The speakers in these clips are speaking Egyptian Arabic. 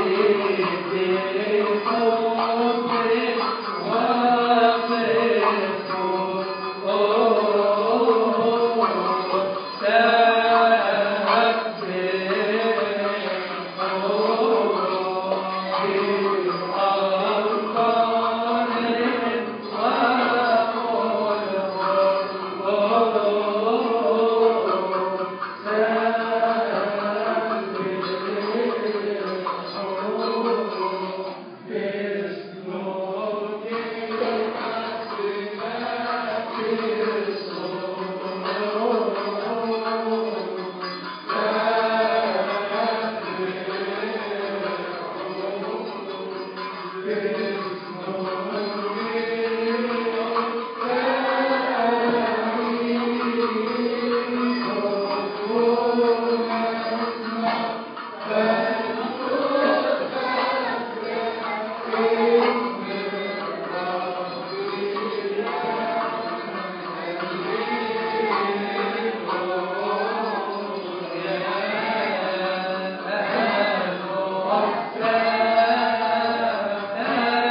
Yeah.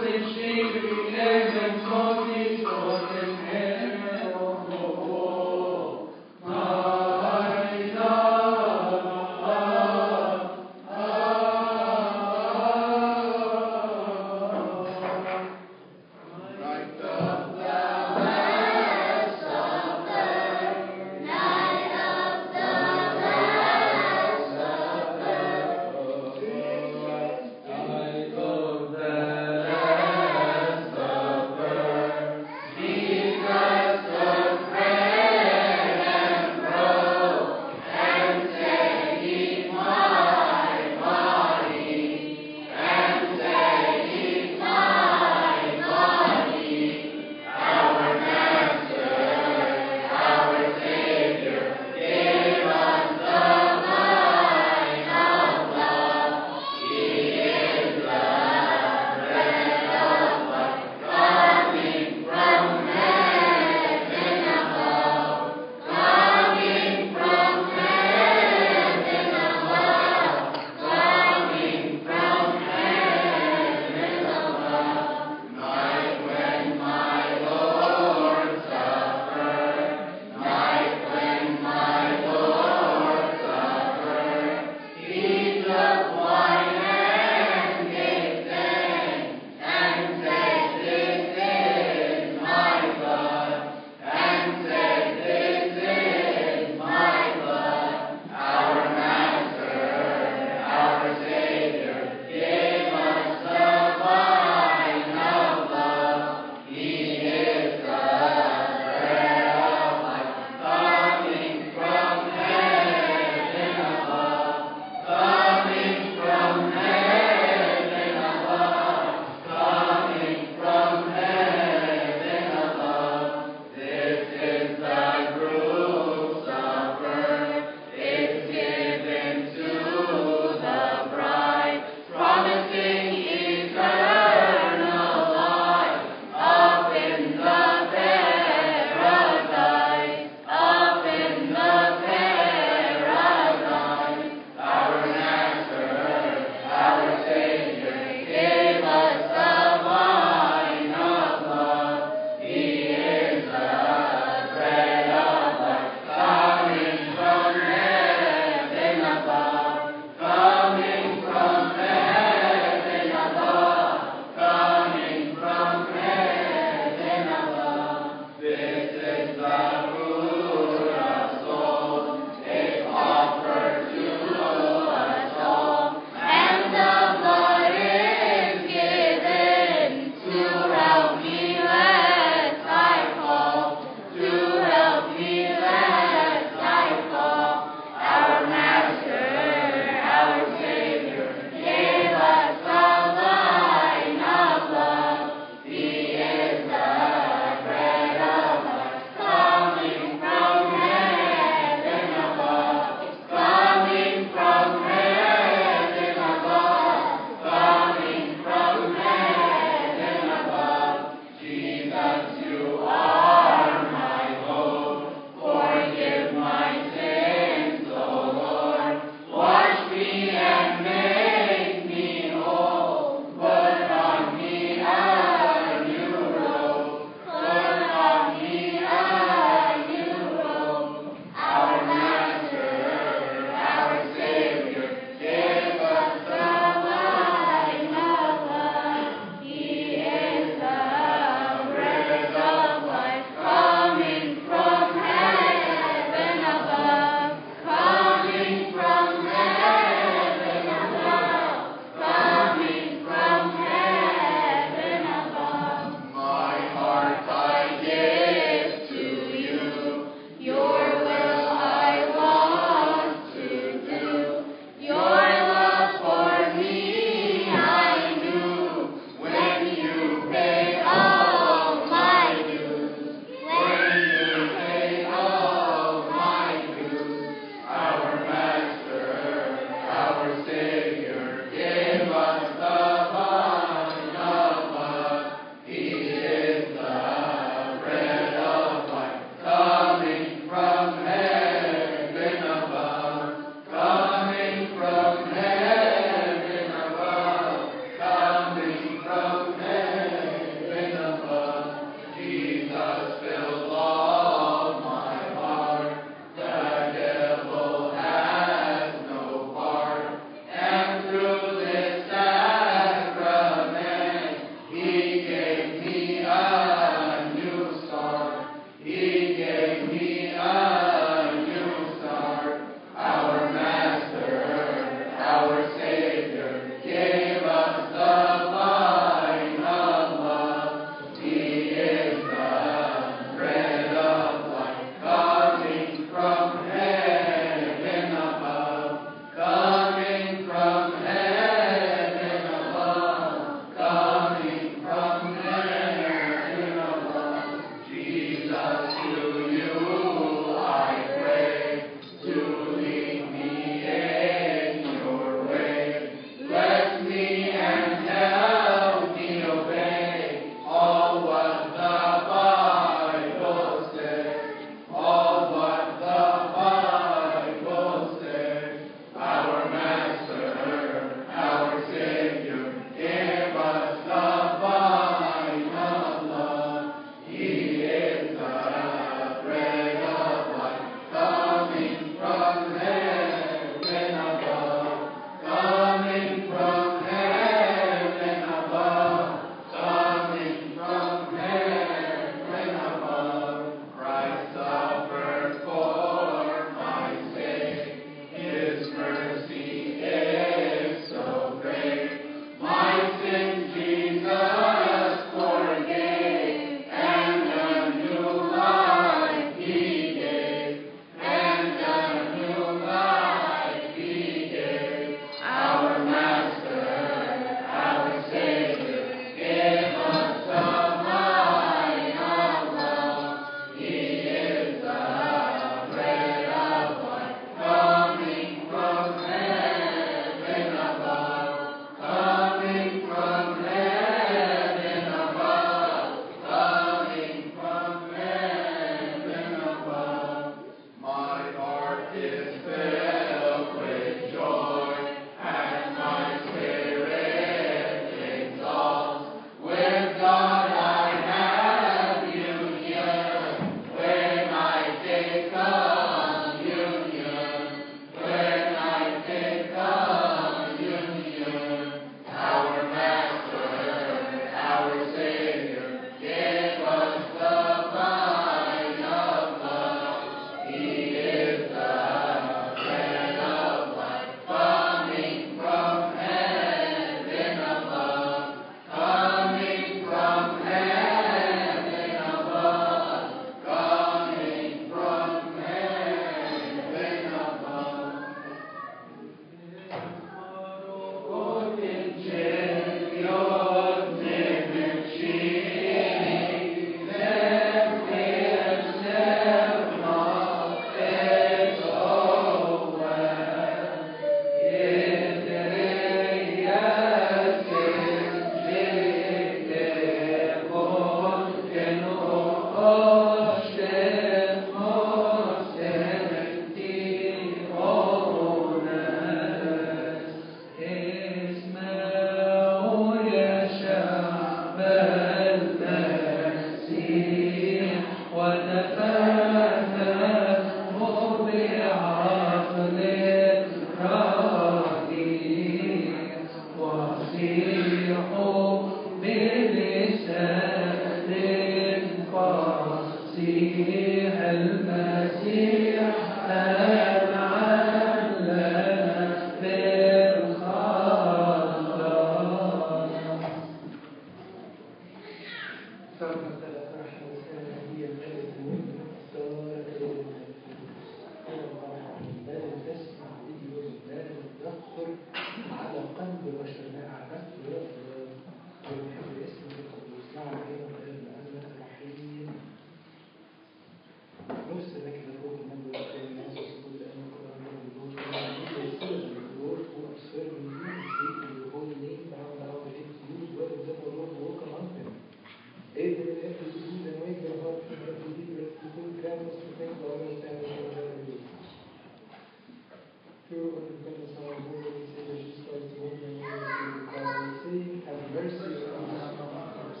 Pure of goodness, our Lord and Savior Jesus Christ, whom we may receive God, saying, Have mercy on us.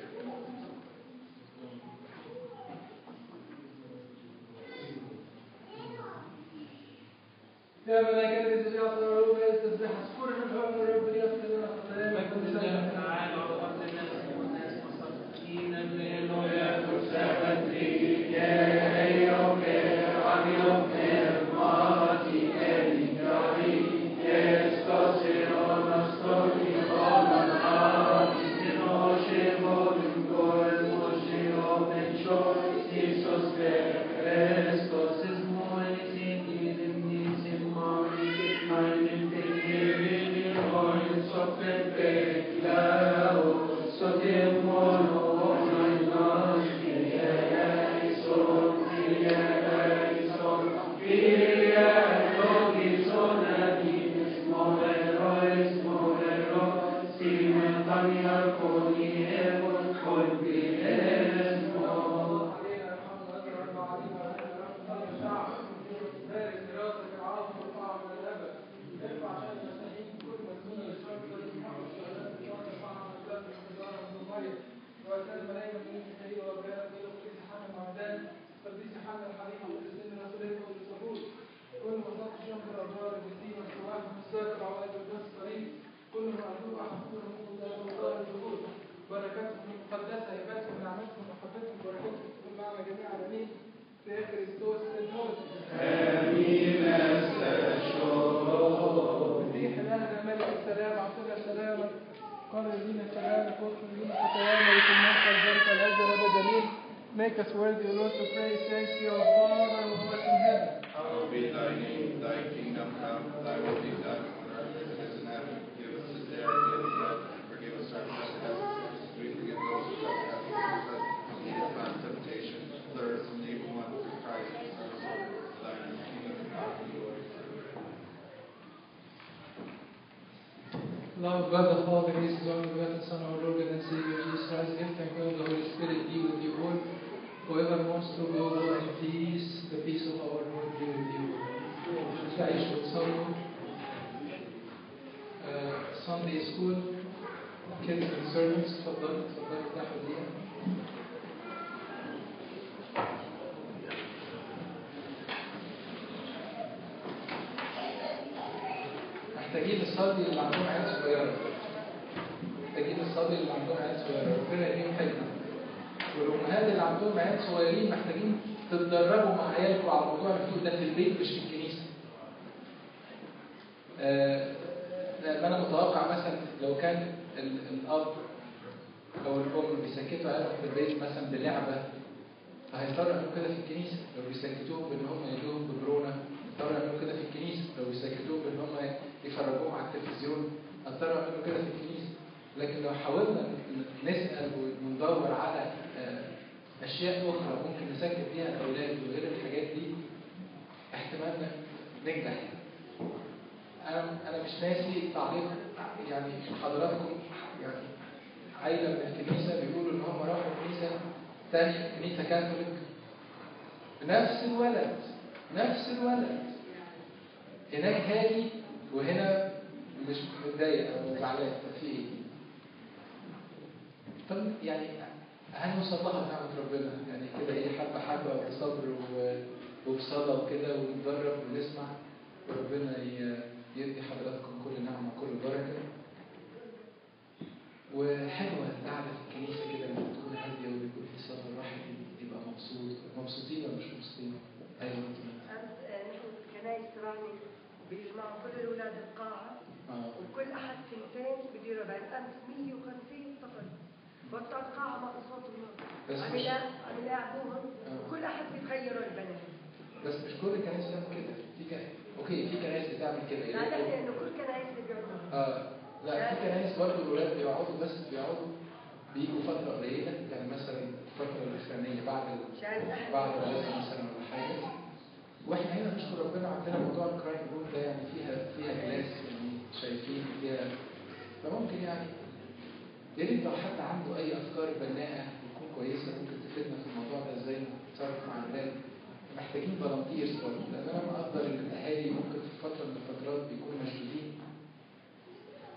يا ملائكة الذين يعطوا الروح يستسبح اذكر الرب الرب ليغفر لنا خطايانا كل سنة بركاتكم المقدسة هباتكم ونعمتكم ومحبتكم وبركاتكم تكون معنا جميعا امين في كريستوس الموت مسيح الأهل ملك السلام أعطنا سلاما قال الذين سلام كفر لنا خطايانا لكن نحفظ ذلك الأجر أبدا أمين Make us worthy, O Lord, to pray. Thank you, our Father who art in heaven. Hallowed be thy name, thy kingdom come, thy will be done on earth as it is in heaven. Give us this day our daily bread, and forgive us our trespasses, as we forgive those who trespass against us. And lead us not into temptation, but deliver us from the evil one, through Christ our Lord. For thine is the kingdom, and power, and glory forever. Love God the Father, His only begotten Son, our Lord and Savior Jesus Christ, gift and God, the Holy Spirit be with you all. Whoever wants to go, go in peace. The peace of our Lord be with you all. تعيش وتصلوا آه، Sunday school kids and servants اتفضلوا اتفضلوا تاخد دقيقة محتاجين نصلي اللي عندهم عيال صغيرة محتاجين نصلي اللي عندهم عيال صغيرة ربنا يديهم حكمة والأمهات اللي عندهم عيال صغيرين محتاجين تتدربوا مع عيالكم على موضوع الهدوء ده في البيت مش في الكنيسة. آه، لأن أنا متوقع مثلا لو كان ال- الأب أو الأم بيسكتوا عيالهم في البيت مثلا بلعبة فهيضطروا يعملوا كده في الكنيسة لو بيسكتوهم بإن هم يدوهم ببرونة هيضطروا يعملوا كده في الكنيسة لو بيسكتوهم بإن هم يفرجوهم على التلفزيون هيضطروا يعملوا كده في الكنيسة لكن لو حاولنا ن- نسأل وندور على آه، أشياء أخرى ممكن نسكت بيها الأولاد وغير الحاجات دي احتمال ننجح أنا أنا مش ناسي تعليق يعني حضراتكم يعني عيلة من الكنيسة بيقولوا إن هم راحوا كنيسة تانية كنيسة كاثوليك بنفس الولد نفس الولد هناك هادي وهنا مش متضايق أو زعلان طب في إيه؟ طب يعني هنوصل لها بنعمة ربنا يعني كده ايه حبة حبة بصبر و- وبصلاة وكده ونتدرب ونسمع وربنا ي- يدي حضراتكم كل نعمة وكل بركة وحلوة القعدة في الكنيسة كده لما تكون هادية ويكون في صلاة الواحد يبقى مبسوط مبسوطين ولا مش مبسوطين؟ أيوة أنتوا. أمس آه، نحن كنايس راني بيجمعوا كل الأولاد القاعة آه. وكل أحد سنتين بده يربع أمس 150 طفل وقت القاعة ما صوت النور بس عم مش- يلا- عم يلاعبوهم آه. وكل أحد بيتغيروا البنات بس مش كل الكنائس بتعمل كده في كنائس أوكي في كنائس بتعمل كده لا يعني تحكي إنه كل كنايس بيقعدوا اه لا في كنايس برضه الولاد بيقعدوا بس بيقعدوا بيجوا فترة قليلة يعني مثلا الفترة الأخرانية بعد ال- عشان أحد بعد العزة مثلا ولا حاجة واحنا هنا نشكر ربنا عندنا موضوع الكرايم روم ده يعني فيها فيها جلاس يعني شايفين فيها فممكن يعني يا ريت لو حد عنده أي أفكار بناءة تكون كويسة ممكن تفيدنا في الموضوع ده ازاي نتصرف مع الولاد محتاجين فالنتيرز برضه لأن أنا مقدر إن الأهالي ممكن في فترة من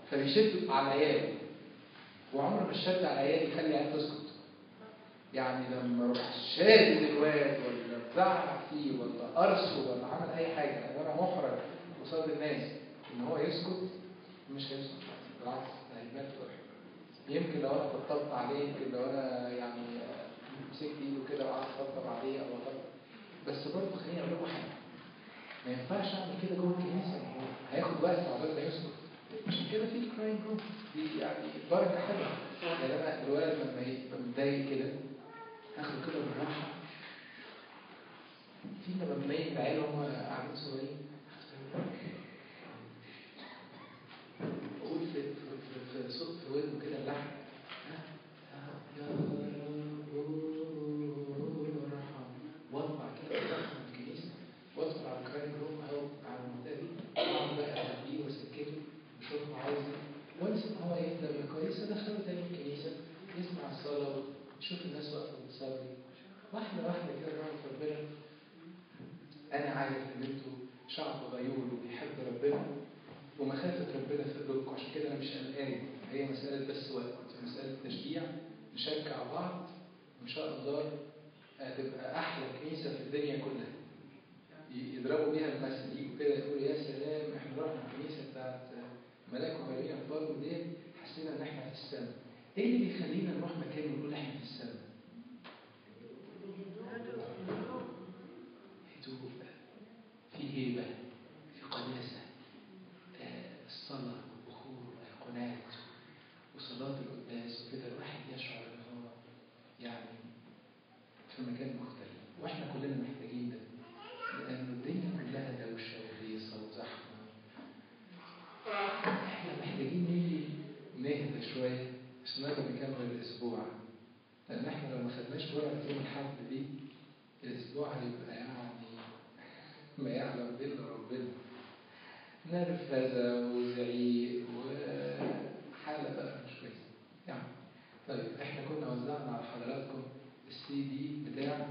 فبيشد على العيال وعمر ما الشد على العيال يخلي العيال تسكت يعني لما اروح شادد الواد ولا بزعق فيه ولا قرصه ولا عمل اي حاجه وانا محرج قصاد الناس ان هو يسكت مش هيسكت بالعكس ده هيبان فرح يمكن لو انا طبطبت عليه يمكن لو انا يعني مسكت ايده كده وقعدت اطبطب عليه او اطبطب بس برضه خليني اقول لكم حاجه ما ينفعش اعمل كده جوه الكنيسه هو هياخد وقت عقبال ما يسكت عشان كده في كراين روم دي يعني بركه حلوه يعني انا الولد لما يبقى متضايق كده اخده كده بالراحه في لما بنلاقي العيال هم قاعدين صغيرين قول في في في صوت في ودنه كده اللحن يا رب ارحم واطلع كده ارحم الكنيسه وادخل على الكراين روم او على المنطقه دي اقعد بقى اهديه واسكته واشوف هو عايز ايه وانس ان هو يهدى من كويس ادخله تاني الكنيسه يسمع الصلاه يشوف الناس واقفه بتصلي واحده واحده كده نعرف ربنا انا عارف ان انتوا شعب غيور وبيحب ربنا ومخافة ربنا في قلوبكم عشان كده أنا مش قلقان هي مسألة بس وقت مسألة تشجيع نشجع بعض وإن شاء الله هتبقى أحلى كنيسة في الدنيا كلها يضربوا بيها المثل يجوا كده يقولوا يا سلام احنا رحنا الكنيسة بتاعت ملاك ومارينا في بالو دي حسينا إن احنا في السماء. إيه اللي بيخلينا نروح مكان ونقول احنا في السماء؟ هدوء في هيبة في قداسة الصلاة والبخور والأيقونات وصلاة القداس وكده الواحد يشعر إن هو يعني في مكان مختلف وإحنا كلنا محتاجين ده لأن الدنيا كلها دوشة وهيصة وزحمة إحنا محتاجين نيجي نهدى شوية عشان نقدر نكمل الأسبوع لأن إحنا لو ما خدناش جرعة يوم الحد دي الأسبوع هيبقى يعني ما يعلم إلا ربنا نرفزة وزعيق وحالة بقى مش كويسة يعني طيب احنا كنا وزعنا على حضراتكم السي دي بتاع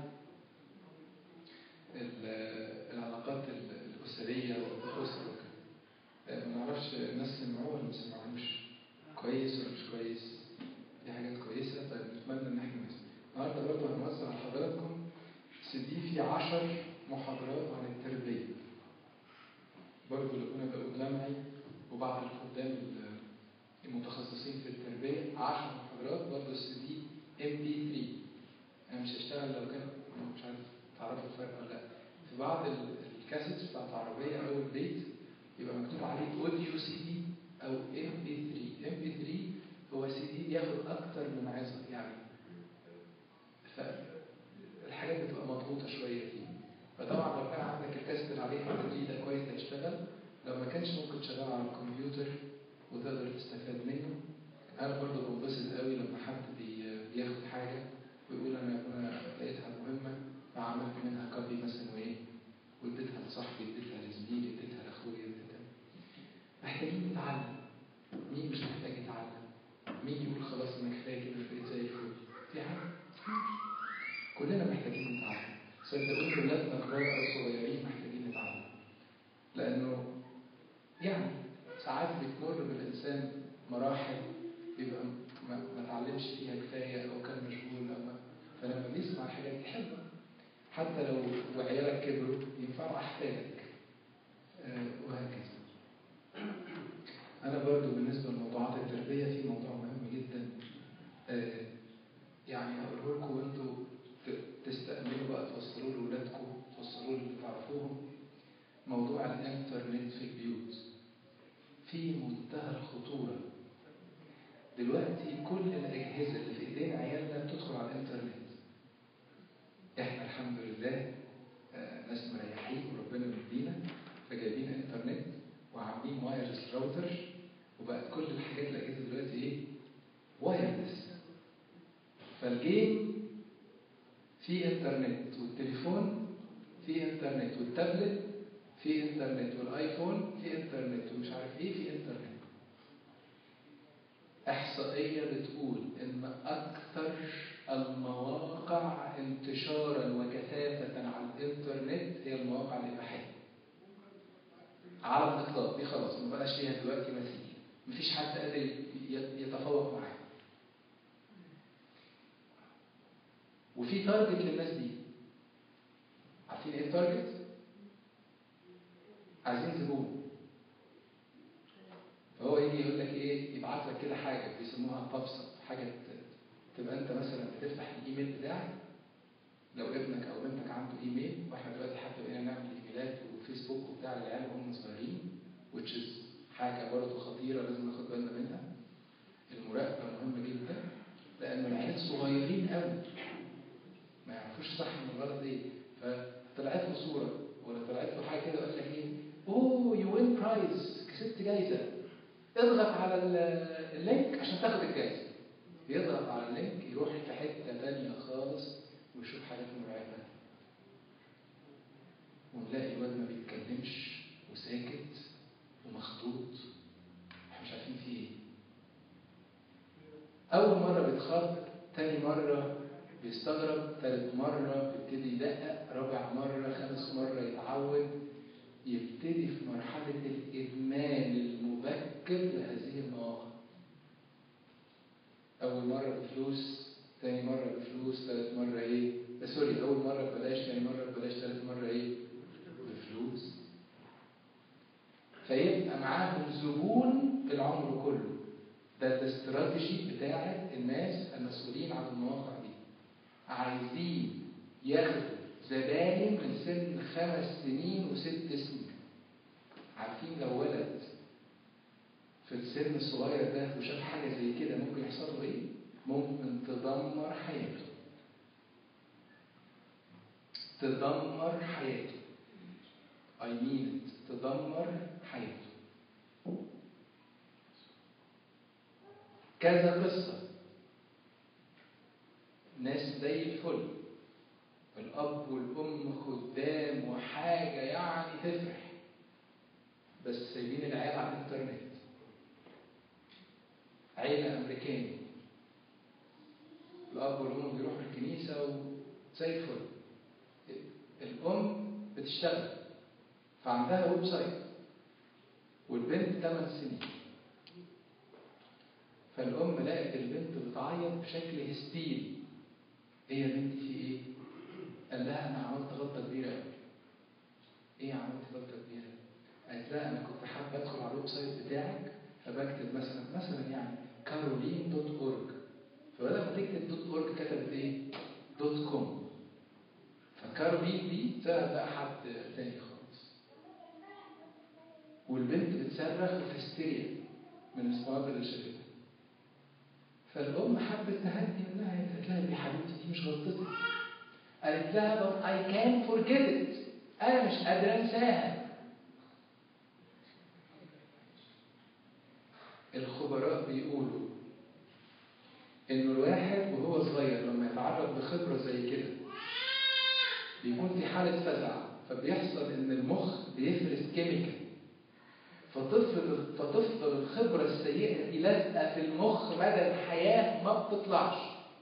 العلاقات الأسرية والأسرة وكده ما نعرفش الناس سمعوه ولا ما سمعوش كويس ولا مش كويس دي حاجات كويسة طيب نتمنى إن احنا نسمع النهارده برضه هنوزع على حضراتكم سي دي فيه 10 محاضرات عن التربية برضه اللي كنا بقول جمعي وبعض الخدام المتخصصين في التربية 10 محاضرات برضه السي دي ام بي 3 انا مش هشتغل لو كان مش عارف تعرفوا الفرق ولا لا في بعض الكاسيتس بتاعت العربية أو البيت يبقى مكتوب عليه اوديو سي دي أو ام بي 3 ام بي 3 هو سي دي بياخد أكتر من عظة يعني فالحاجات بتبقى مضغوطة شوية فيه فطبعا لو كان عندك الكاسيت اللي عليه ام بي ده كويس هيشتغل لو ما كانش ممكن تشغله على الكمبيوتر وتقدر تستفاد منه انا برضه بنبسط قوي لما حد بياخد حاجه ويقول انا انا لقيتها مهمه فعملت منها كوبي مثلا وايه واديتها لصاحبي اديتها لزميلي اديتها لاخويا اديتها محتاجين نتعلم مين مش محتاج يتعلم مين يقول خلاص انا كفايه كده بقيت زي الفل في حاجه كلنا محتاجين نتعلم صدقوني ولادنا كبار او صغيرين محتاجين نتعلم لانه يعني ساعات بتمر بالانسان مراحل يبقى ما, ما تعلمش فيها كفايه او كان مشغول او ما فلما بيسمع الحاجات دي حلوه حتى لو وعيالك كبروا ينفعوا احفادك آه وهكذا انا برضو بالنسبه لموضوعات التربيه في موضوع مهم جدا آه يعني هقوله لكم وانتوا تستأمنوا بقى توصلوا لاولادكم توصلوا اللي تعرفوهم موضوع الانترنت في البيوت في منتهى الخطورة دلوقتي كل الأجهزة اللي في إيدين عيالنا بتدخل على الإنترنت إحنا الحمد لله آه ناس مريحين وربنا مدينا فجايبين إنترنت وعاملين وايرلس راوتر وبقت كل الحاجات الأجهزة دلوقتي إيه؟ وايرلس فالجيم في إنترنت والتليفون في إنترنت والتابلت في انترنت والايفون في انترنت ومش عارف ايه في انترنت احصائيه بتقول ان اكثر المواقع انتشارا وكثافه على الانترنت هي المواقع الاباحيه على الاطلاق دي خلاص ما بقاش فيها دلوقتي مثيل مفيش حد قادر ي- يتفوق معاه وفي تارجت للناس دي عارفين ايه التارجت؟ عايزين زبون فهو يجي يقول لك ايه يبعت لك كده حاجه بيسموها بابسط حاجه ت- تبقى انت مثلا بتفتح الايميل بتاعك لو ابنك او بنتك عنده ايميل واحنا دلوقتي حتى بقينا نعمل ايميلات وفيسبوك وبتاع للعيال وهم صغيرين which is حاجه برضه خطيره لازم ناخد بالنا منها المراقبه مهمه جدا لان العيال صغيرين قوي ما يعرفوش صح من الغلط ايه فطلعت له صوره ولا طلعت له حاجه كده يقول لك ايه اوه يو وين برايز كسبت جايزه اضغط على ال- اللينك عشان تاخد الجايزه يضغط على اللينك يروح في حته تانية خالص ويشوف حاجات مرعبه ونلاقي الواد ما بيتكلمش وساكت ومخطوط احنا مش عارفين فيه ايه اول مره بيتخض تاني مره بيستغرب تالت مرة بيبتدي يدقق رابع مرة خامس مرة يتعود يبتدي في مرحلة الإدمان المبكر لهذه المواقع أول مرة بفلوس تاني مرة بفلوس تالت مرة إيه؟ آه، سوري أول مرة ببلاش تاني مرة ببلاش تالت مرة إيه؟ بفلوس فيبقى معاهم زبون العمر كله ده الاستراتيجي بتاعت الناس المسؤولين عن المواقع دي عايزين ياخدوا زباين من سن خمس سنين وست سنين عارفين لو ولد في السن الصغير ده وشاف حاجة زي كده ممكن يحصل له ايه؟ ممكن تدمر حياته تدمر حياته I mean it تدمر حياته كذا قصة ناس زي الفل الأب والأم خدام وحاجة يعني تفرح بس سايبين العيال على الإنترنت عيلة أمريكاني الأب والأم بيروحوا الكنيسة وزي الفل الأم بتشتغل فعندها ويب سايت والبنت 8 سنين فالأم لقت البنت بتعيط بشكل هستيري ايه يا بنتي في ايه؟ قال لها انا عملت غلطه كبيره قوي. ايه عملت غلطه كبيره؟ قالت لها انا كنت حابه ادخل على الويب سايت بتاعك فبكتب مثلا مثلا يعني كارولين دوت اورج فبدل ما تكتب دوت اورج كتبت ايه؟ دوت كوم فكارولين دي طلعت بقى حد تاني خالص والبنت بتصرخ وفي هستيريا من الصواب اللي شافتها فالأم حبت تهدي منها قالت لها يا حبيبتي دي مش غلطتك قالت لها but I can't forget it أنا مش قادرة أنساها الخبراء بيقولوا إنه الواحد وهو صغير لما يتعرض لخبرة زي كده بيكون في حالة فزع فبيحصل إن المخ بيفرز كيميكال فتفضل فتفضل الخبرة السيئة دي لازقة في المخ مدى الحياة ما بتطلعش.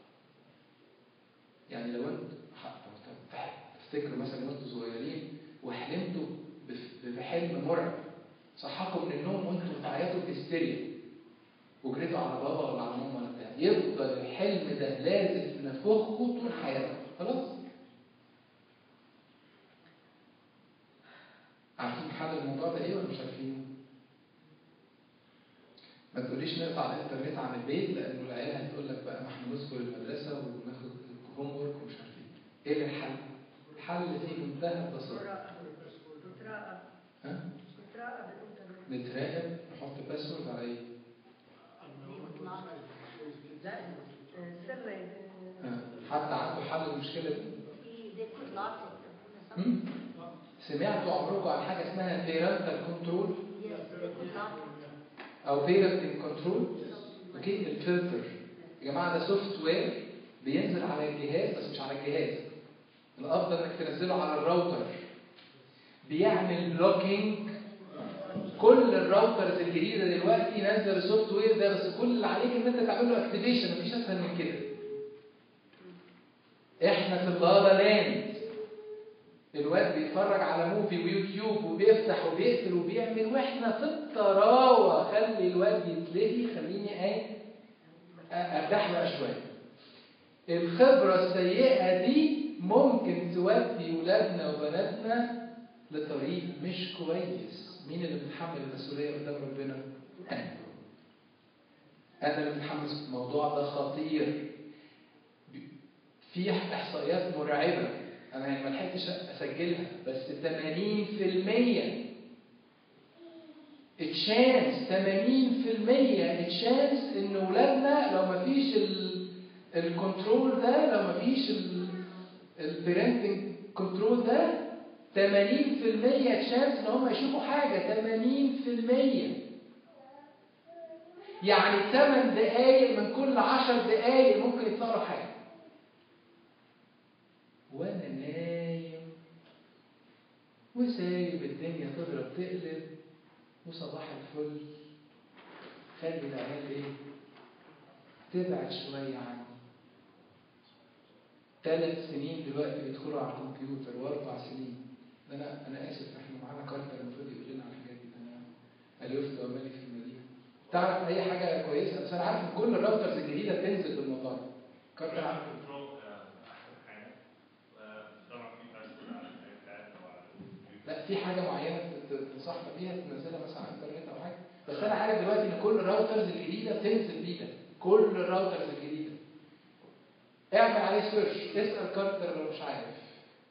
يعني لو انت تفتكروا مثلا وانتوا صغيرين وحلمتوا بف- بحلم مرعب صحاكم من النوم وانتوا بتعيطوا بهستيريا وجريتوا على بابا ولا على ماما ولا بتاع يفضل الحلم ده لازق في نافوخكم طول حياتكم خلاص عارفين حل الموضوع ده ايه ولا مش عارفينه؟ ما تقوليش نقطع الانترنت عن البيت لانه العيال هتقول لك بقى ما احنا ندخل المدرسه وناخد هوم ورك ومش عارف ايه. ايه الحل؟ الحل في منتهى البساطه. مراقبة نتراقب ها؟ نتراقب الانترنت نتراقب نحط باسورد على ايه؟ لا سري ها؟ حد عنده حل للمشكله دي؟ they could lock it. هم؟ سمعتوا عمركم عن حاجه اسمها بيرنتال كنترول Yes, they could lock it. او بيرنتنج كنترول اوكي الفلتر يا جماعه ده سوفت وير بينزل على الجهاز بس مش على الجهاز الافضل انك تنزله على الراوتر بيعمل بلوكينج كل الراوترز الجديده دلوقتي نزل السوفت وير ده بس كل اللي عليك ان انت تعمل له اكتيفيشن مفيش اسهل من كده احنا في اللالا لاند الواد بيتفرج على موفي ويوتيوب وبيفتح وبيقفل وبيعمل واحنا في الطراوه بابا خلي الواد يتلهي خليني ايه ارتاح بقى شويه الخبره السيئه دي ممكن تودي ولادنا وبناتنا لطريق مش كويس مين اللي بيتحمل المسؤوليه قدام ربنا انا انا اللي بتحمل الموضوع ده خطير في احصائيات مرعبه انا يعني ما لحقتش اسجلها بس 80% تشانس 80% تشانس ان ولادنا لو ما فيش الكنترول ده لو ما فيش البيرنتنج كنترول ده 80% تشانس ان هم يشوفوا حاجه 80% يعني 8 دقايق من كل 10 دقايق ممكن يطلع له حاجه وانا نايم وسايب الدنيا تضرب تقلب وصباح الفل خلي العيال ايه تبعد شوية عني ثلاث سنين دلوقتي بيدخلوا على الكمبيوتر واربع سنين ده انا انا اسف احنا معانا كارتر المفروض يقول لنا على الحاجات دي انا الفت ومالي في المدينه تعرف اي حاجه كويسه بس انا عارف ان كل الراوترز الجديده بتنزل بالموضوع ده كارتر عارف لا في حاجه معينه تنصحنا بيها تنزلها مثلا على الانترنت او حاجه بس انا عارف دلوقتي ان كل الراوترز الجديده بتنزل بيه ده كل الراوترز الجديده اعمل عليه سيرش اسال كارتر لو مش عارف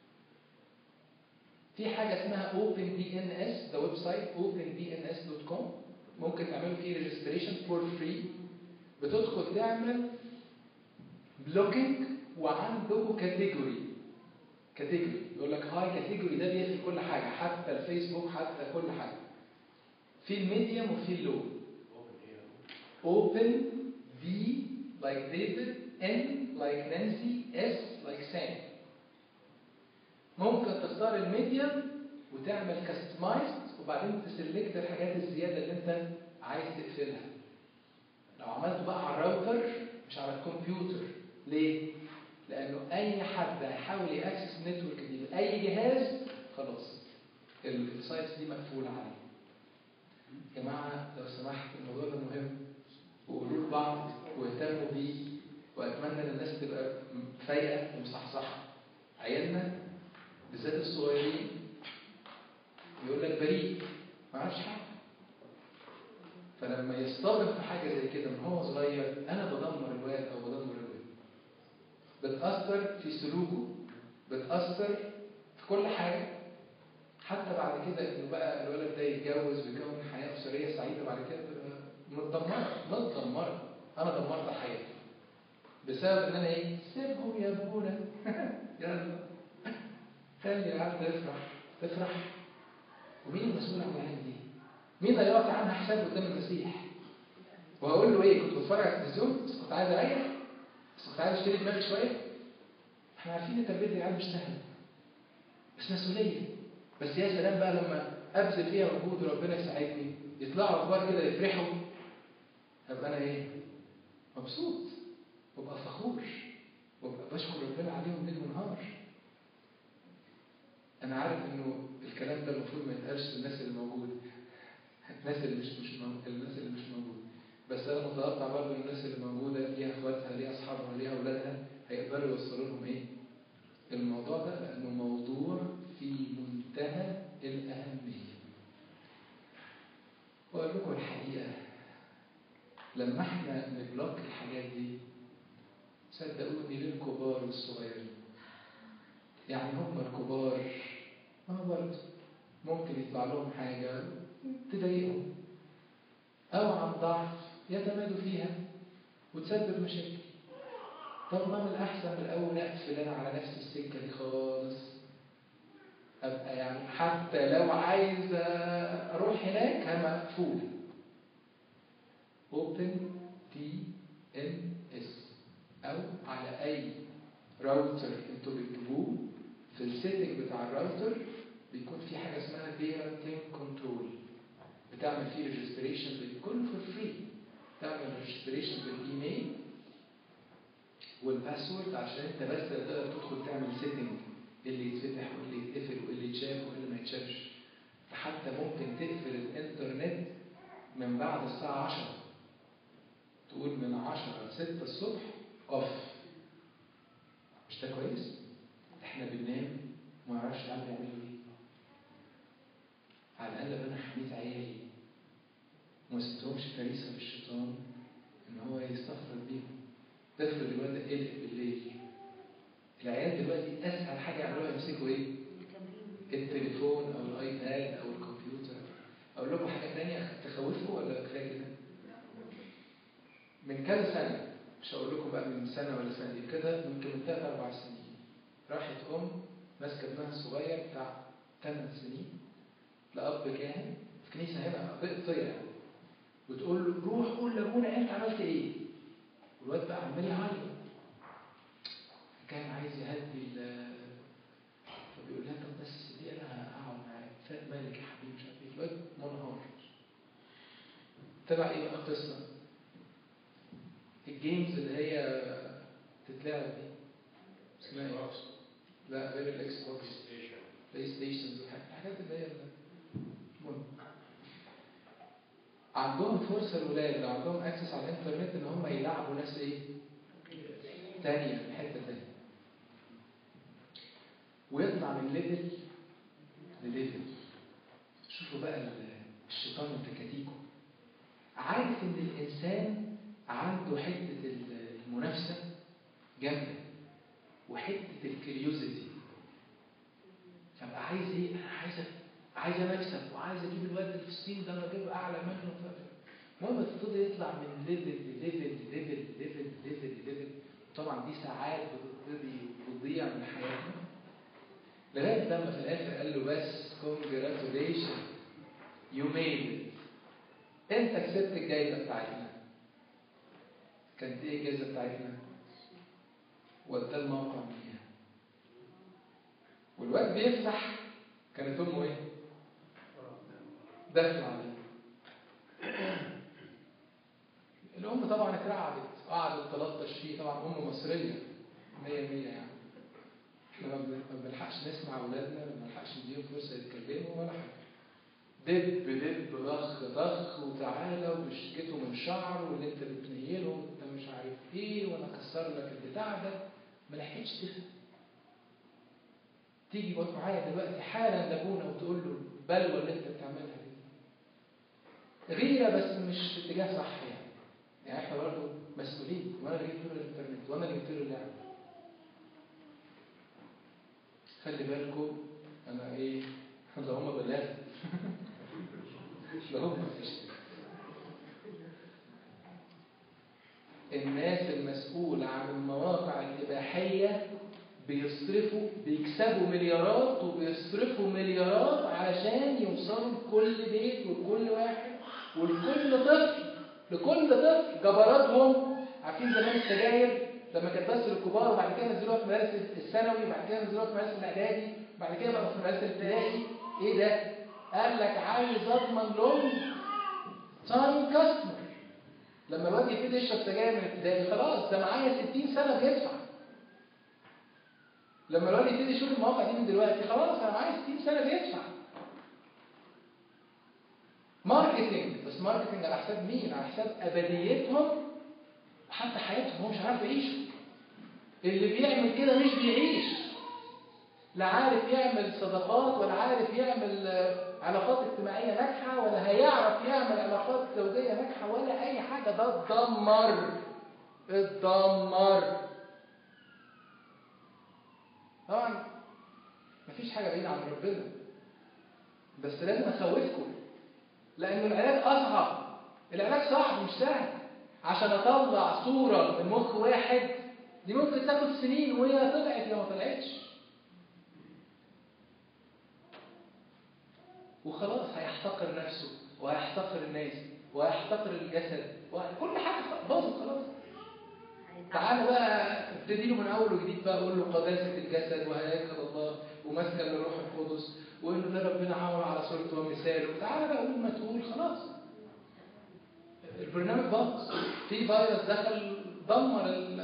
في حاجه اسمها اوبن دي ان اس ده ويب سايت اوبن دي ان اس دوت كوم ممكن تعملوا فيه ريجستريشن فور فري بتدخل تعمل بلوكينج وعنده كاتيجوري كاتيجوري يقول لك هاي كاتيجوري ده بيقفل كل حاجه حتى الفيسبوك حتى كل حاجه في الميديوم وفي اللو open V like David N like Nancy S like Sam ممكن تختار الميديوم وتعمل كاستمايزد وبعدين تسلكت الحاجات الزياده اللي انت عايز تقفلها لو عملته بقى على الراوتر مش على الكمبيوتر ليه؟ لانه اي حد هيحاول ياكسس النتورك دي باي جهاز خلاص السايتس دي مقفوله عليه يا جماعه لو سمحت الموضوع ده مهم وقولوا لبعض واهتموا بيه واتمنى ان الناس تبقى فايقه ومصحصحه عيالنا بالذات الصغيرين يقول لك بريء ما عرفش حاجه فلما يصطدم في حاجه زي كده من هو صغير انا بدمر الواد او بدمر الواد بتأثر في سلوكه بتأثر في كل حاجة حتى بعد كده انه بقى الولد ده يتجوز ويكون حياة أسرية سعيدة بعد كده تبقى متدمرة متدمرة أنا دمرت حياتي بسبب إن أنا إيه؟ سيبهم يا أبونا يلا خلي العبد يفرح تفرح ومين المسؤول عن العين دي؟ مين اللي يعطي عنها حساب قدام المسيح؟ وهقول له إيه؟ كنت بتفرج على التلفزيون بس كنت عايز أريح بس كنت عايز اشتري دماغي شويه احنا عارفين ان تربيه العيال مش سهله بس مسؤوليه بس يا سلام بقى لما ابذل فيها مجهود وربنا يساعدني يطلعوا كبار كده يفرحوا ابقى انا ايه؟ مبسوط وابقى فخور وابقى بشكر ربنا عليهم ليل ونهار انا عارف انه الكلام ده المفروض ما يتقالش للناس اللي موجوده الناس اللي مش مش موجودة. الناس اللي مش موجوده بس انا متوقع برضه ان الناس اللي موجوده ليها اخواتها ليها اصحابها ليها اولادها هيقدروا يوصلوا لهم ايه؟ الموضوع ده لانه موضوع في منتهى الاهميه. واقول لكم الحقيقه لما احنا نبلوك الحاجات دي صدقوني للكبار والصغيرين. يعني هم الكبار ما برضه ممكن يطلع لهم حاجه تضايقهم أو عن ضعف يتمادوا فيها وتسبب مشاكل طب ما من الأحسن من الأول أقفل أنا على نفسي السكة دي خالص أبقى يعني حتى لو عايز أروح هناك أنا مقفول Open DNS أو على أي راوتر أنتوا بتجيبوه في السيتنج بتاع الراوتر بيكون في حاجة اسمها parenting control بتعمل فيه ريجستريشن كله فور فري تعمل ريجستريشن بالايميل والباسورد عشان انت بس تقدر تدخل تعمل سيتنج اللي يتفتح واللي يتقفل واللي يتشاف واللي ما يتشافش حتى ممكن تقفل الانترنت من من بعد الساعة 10 تقول من 10 ل 6 الصبح اوف مش ده كويس؟ احنا بننام وما نعرفش العيال بيعملوا ايه على الاقل انا حميت عيالي وما سبتهمش فريسه في الشيطان ان هو يستفرد بيهم تفرض الواد ده قلق بالليل العيال دلوقتي اسهل حاجه يعملوها يمسكوا ايه؟ التليفون او الايباد او الكمبيوتر اقول لكم حاجه ثانيه تخوفوا ولا كفايه كده؟ من كذا سنه مش هقول لكم بقى من سنه ولا سنتين كده يمكن من ثلاث اربع سنين راحت ام ماسكه ابنها الصغير بتاع ثمان سنين لاب كاهن في كنيسه هنا قبطيه يعني وتقول له روح قول لابونا انت عملت ايه؟ والواد بقى عمال يعيط كان عايز يهدي ال فبيقول لها طب بس دي انا هقعد معاك فات مالك يا حبيبي مش عارف ايه الواد منهار تبع ايه بقى القصه؟ الجيمز اللي هي تتلعب دي اسمها ايه؟ لا غير الاكس بوكس بلاي ستيشن الحاجات اللي هي المهم عندهم فرصه الولاد لو عندهم اكسس على الانترنت ان هم يلعبوا ناس ايه؟ تانية من حته تانية ويطلع من ليفل لليفل شوفوا بقى الشيطان التكاتيكو عارف ان الانسان عنده حته المنافسه جامده وحته الكريوزيتي فبقى عايز ايه؟ انا عايز عايز انا اكسب وعايز اجيب الواد اللي في الصين ده انا اجيبه اعلى منه المهم تبتدي يطلع من ليفل لليفل لليفل لليفل لليفل لليفل طبعا دي ساعات بتبتدي بتضيع من حياتنا لغايه لما في الاخر قال له بس كونجراتوليشن يو ميد انت كسبت الجايزه بتاعتنا كانت ايه الجايزه بتاعتنا؟ وداه الموقع فيها والواد بيفتح كانت امه ايه؟ داخله عليه الام طبعا اترعبت قعدت تلطش فيه طبعا ام مصريه 100 100 يعني احنا ما بنلحقش نسمع اولادنا ما بنلحقش نديهم فرصه يتكلموا ولا حاجه دب دب ضخ ضخ وتعالى وبشكته من شعر واللي انت بتنيله وانت مش عارف ايه وانا اكسر لك البتاع ده ما لحقتش تفهم تيجي بقى معايا دلوقتي حالا لابونا وتقول له البلوه اللي انت بتعملها دي غيره بس مش في اتجاه صح يعني يعني احنا برضه مسؤولين وانا اللي جبت له الانترنت وانا اللي جبت له اللعبه خلي بالكم انا ايه ده هم بلاغ ده هم الناس المسؤولة عن المواقع الإباحية بيصرفوا بيكسبوا مليارات وبيصرفوا مليارات علشان يوصلوا لكل بيت ولكل واحد ولكل طفل لكل طفل جبراتهم عارفين زمان السجاير لما كانت بس للكبار وبعد كده نزلوها في مدارس الثانوي وبعد كده نزلوها في مدارس الاعدادي وبعد كده بقى في مدارس الابتدائي ايه ده؟ قال لك عايز اضمن لهم تايم كاستمر لما الواد يبتدي يشرب سجاير من الابتدائي خلاص ده معايا 60 سنه بيدفع لما الواد يبتدي يشوف المواقع دي من دلوقتي خلاص انا معايا 60 سنه بيدفع ماركتنج بس ماركتنج على حساب مين؟ على حساب ابديتهم وحتى حياتهم هو مش عارف يعيشوا اللي بيعمل كده مش بيعيش لا عارف يعمل صداقات ولا عارف يعمل علاقات اجتماعية ناجحة ولا هيعرف يعمل علاقات زوجية ناجحة ولا أي حاجة ده اتدمر اتدمر طبعا مفيش حاجة بعيدة عن ربنا بس لازم أخوفكم لأن العلاج أصعب العلاج صعب مش سهل عشان أطلع صورة من مخ واحد دي ممكن تاخد سنين وهي طلعت يا ما طلعتش وخلاص هيحتقر نفسه وهيحتقر الناس وهيحتقر الجسد وكل حاجة باظت خلاص تعالى بقى ابتدي له من اول وجديد بقى اقول له قداسه الجسد وهياكل الله ومسكن للروح القدس وانه ده ربنا عمله على صورته ومثاله تعالى بقى قول ما تقول خلاص البرنامج باظ في فيروس دخل دمر ال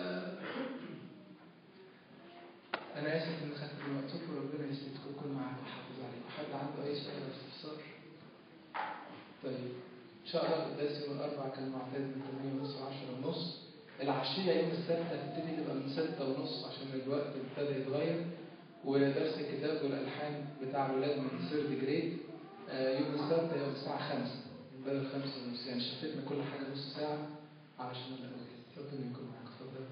انا اسف ان خدت من وقتكم ربنا يسعدكم ويكون معاكم ويحافظ عليكم حد عنده اي سؤال او استفسار طيب إن شاء الله القداس يوم الأربعاء كان معتاد من 8 ونص ل 10 ونص العشية يوم السبت هتبتدي تبقى من 6 ونص عشان الوقت ابتدى يتغير ودرس الكتاب والألحان بتاع الولاد من سيرد جريد آه، يوم السبت هيبقى الساعة 5 بدل 5 ونص يعني شفتنا كل حاجة نص ساعة علشان الأولاد ربنا يكون معاك اتفضل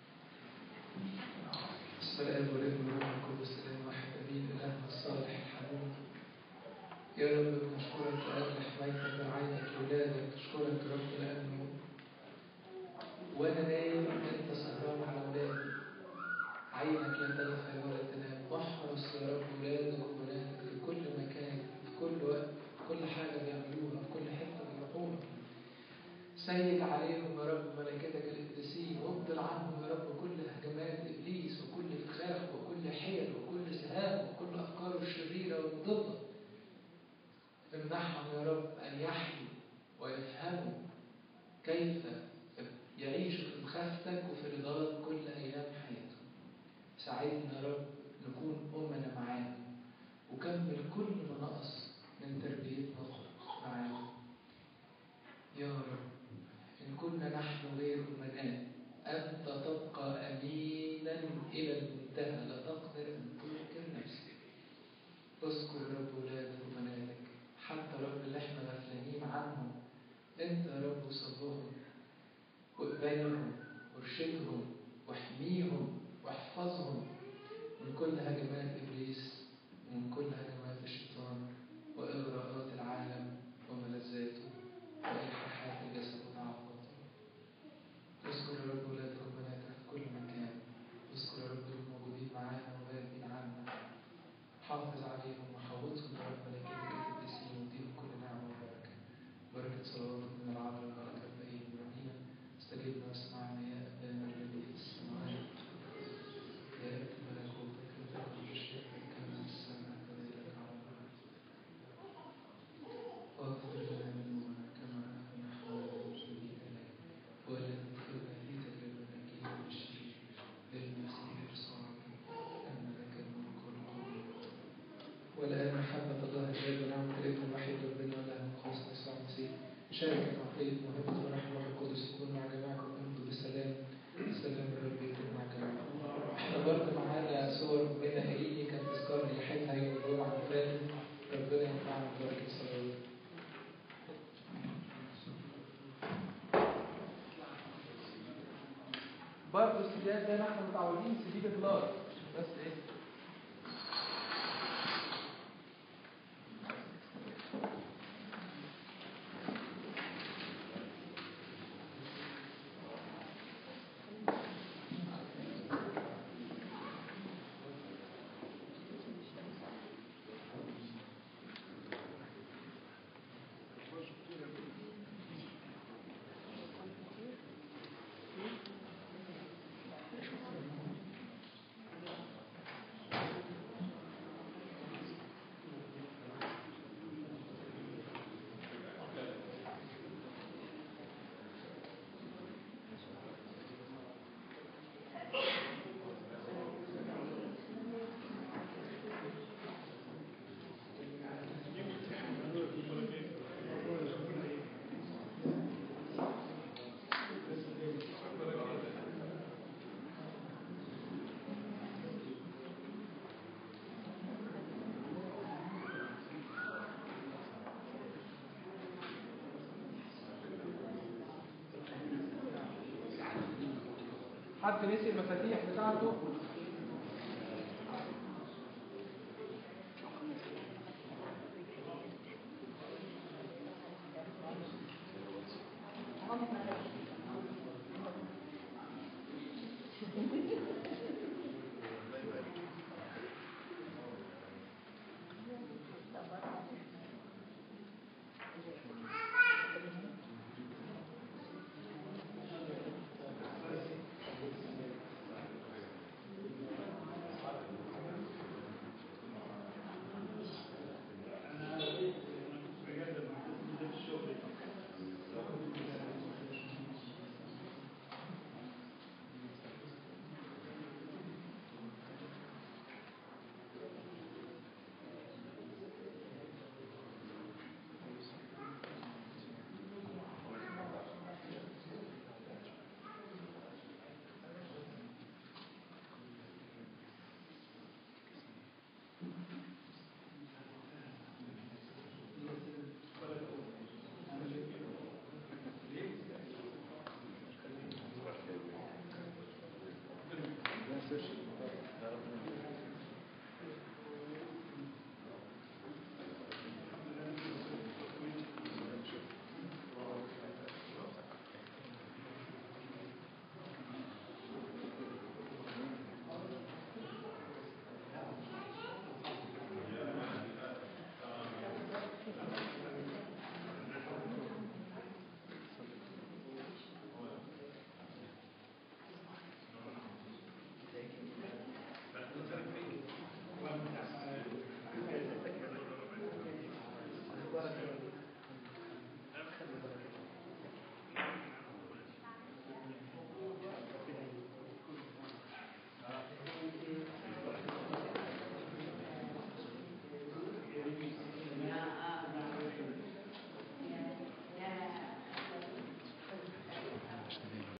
بسم الله والابن والروح القدس الإله واحد أمين إلهنا الصالح الحنون يا رب نشكرك لأجل حمايتك ورعايتك لأولادك نشكرك يا رب لأنه وأنا نايم أنت سهران على أولادي عينك لا تغفل ولا تنام واحرص يا رب أولادك وبناتك في كل مكان في كل وقت في كل حاجة بيعملوها في كل حتة بيروحوها سيد عليهم يا رب ملائكتك القديسين وابطل عنهم يا رب كل هجمات ابليس وكل فخاخ وكل حيل وكل سهام وكل افكاره الشريره والمضله امنحهم يا رب ان يحيوا ويفهموا كيف يعيشوا في مخافتك وفي رضاك كل ايام حياتهم ساعدنا يا رب نكون امنا معاهم وكمل كل ما نقص من تربيتنا معاهم يا رب إن كنا نحن غير أمناء أنت تبقى أمينا إلى المنتهى لا تقدر أن تنكر نفسك اذكر يا رب ولادك وبناتك حتى رب اللي احنا غفلانين عنهم انت يا رب وصلهم واقبلهم وارشدهم واحميهم واحفظهم من كل هجمات ابليس ومن كل هجمات الشيطان واغراءات العالم وملذاته والحاحات الجسد وتعاقباته اذكر يا رب ولادك وبناتك في كل مكان اذكر يا رب الموجودين معانا وغائبين عنا حافظ عليهم وحوطهم يا رب ملائكتك القديسين واديهم كل نعمه وبركه بركه صلواتك من العذراء الملكه البهيم والمدينه استجبنا واسمعنا يا ابانا الذي في السماوات يأتي ملكوتك وتكن مشيئتك كما في السماء كذلك على الأرض واغفر لنا ذنوبنا كما نحن نحن المسلمين إليك ولا تدخلنا في تجربة أكيد بالشرير للمسيح الصالح أن لك الملك والقوة والآن محبة الله الآب ونعمة الابن الوحيد ربنا وله الخاص يسوع المسيح شاركة عقيدة محبة ورحمة الله القدس يكون مع جميعكم امضوا بسلام سلام الرب يكون مع جميعكم احنا برضه معانا صور منى إيلي كان تذكار ريحتها يوم الجمعة اللي فاتت ربنا ينفعنا ببركة صلوات برضه السجاد زي ما احنا متعودين سجيد جلاس بس ايه حد نسي المفاتيح بتاعته هم